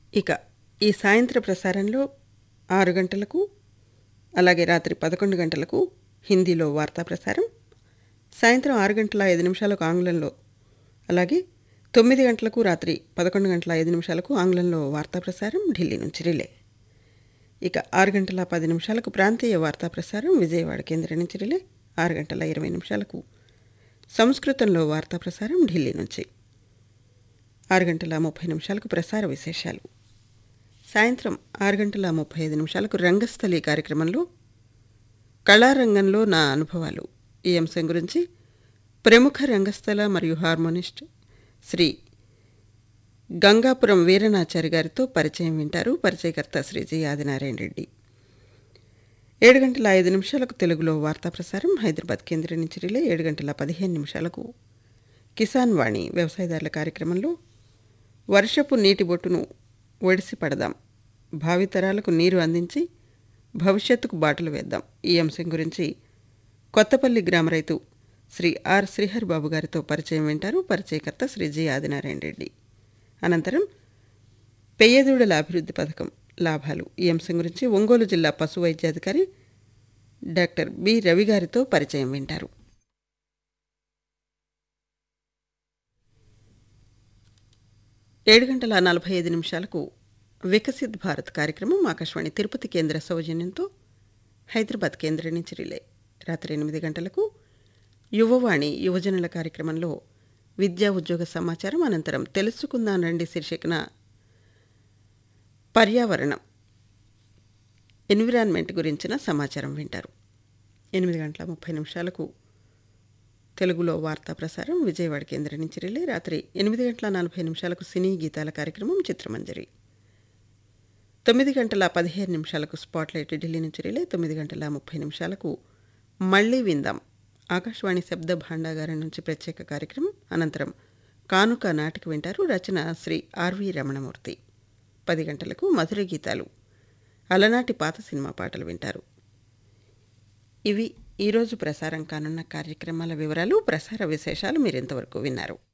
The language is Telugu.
ఇక ఈ సాయంత్ర ప్రసారంలో ఆరు గంటలకు అలాగే రాత్రి పదకొండు గంటలకు హిందీలో వార్తా ప్రసారం సాయంత్రం ఆరు గంటల ఐదు నిమిషాలకు ఆంగ్లంలో అలాగే తొమ్మిది గంటలకు రాత్రి పదకొండు గంటల ఐదు నిమిషాలకు ఆంగ్లంలో వార్తా ప్రసారం ఢిల్లీ నుంచి రిలే ఇక ఆరు గంటల పది నిమిషాలకు ప్రాంతీయ వార్తా ప్రసారం విజయవాడ కేంద్రం నుంచి రిలే ఆరు గంటల ఇరవై నిమిషాలకు సంస్కృతంలో వార్తా ప్రసారం ఢిల్లీ నుంచి ఆరు గంటల ముప్పై నిమిషాలకు ప్రసార విశేషాలు సాయంత్రం ఆరు గంటల ముప్పై ఐదు నిమిషాలకు రంగస్థలి కార్యక్రమంలో కళారంగంలో నా అనుభవాలు ఈ అంశం గురించి ప్రముఖ రంగస్థల మరియు హార్మోనిస్ట్ శ్రీ గంగాపురం వీరనాచారి గారితో పరిచయం వింటారు పరిచయకర్త శ్రీ జి ఆదినారాయణ రెడ్డి ఏడు గంటల ఐదు నిమిషాలకు తెలుగులో వార్తా ప్రసారం హైదరాబాద్ కేంద్రం నుంచి రిలే ఏడు గంటల పదిహేను నిమిషాలకు కిసాన్ వాణి వ్యవసాయదారుల కార్యక్రమంలో వర్షపు నీటి బొట్టును ఒడిసి పడదాం భావితరాలకు నీరు అందించి భవిష్యత్తుకు బాటలు వేద్దాం ఈ అంశం గురించి కొత్తపల్లి గ్రామ రైతు శ్రీ ఆర్ శ్రీహర్ బాబు గారితో పరిచయం వింటారు పరిచయకర్త శ్రీ జి ఆదినారాయణ రెడ్డి అనంతరం పెయ్యదూడల అభివృద్ధి పథకం లాభాలు ఈ అంశం గురించి ఒంగోలు జిల్లా పశు వైద్యాధికారి డాక్టర్ బి రవి గారితో పరిచయం వింటారు ఏడు గంటల నలభై ఐదు నిమిషాలకు వికసిత్ భారత్ కార్యక్రమం ఆకాశవాణి తిరుపతి కేంద్ర సౌజన్యంతో హైదరాబాద్ కేంద్రం నుంచి రిలే రాత్రి ఎనిమిది గంటలకు యువవాణి యువజనుల కార్యక్రమంలో విద్యా ఉద్యోగ సమాచారం అనంతరం తెలుసుకుందాం రండి శీర్షికన పర్యావరణం ఎన్విరాన్మెంట్ గురించిన సమాచారం వింటారు ఎనిమిది గంటల ముప్పై నిమిషాలకు తెలుగులో వార్తా ప్రసారం విజయవాడ కేంద్రం నుంచి రిలే రాత్రి ఎనిమిది గంటల నలభై నిమిషాలకు సినీ గీతాల కార్యక్రమం చిత్రమంజరి తొమ్మిది గంటల పదిహేను నిమిషాలకు స్పాట్లైట్ ఢిల్లీ నుంచి రిలే తొమ్మిది గంటల ముప్పై నిమిషాలకు మళ్ళీ విందాం ఆకాశవాణి శబ్ద భాండాగారం నుంచి ప్రత్యేక కార్యక్రమం అనంతరం కానుక నాటిక వింటారు రచన శ్రీ ఆర్వి రమణమూర్తి పది గంటలకు మధుర గీతాలు అలనాటి పాత సినిమా పాటలు వింటారు ఇవి ఈరోజు ప్రసారం కానున్న కార్యక్రమాల వివరాలు ప్రసార విశేషాలు మీరు ఇంతవరకు విన్నారు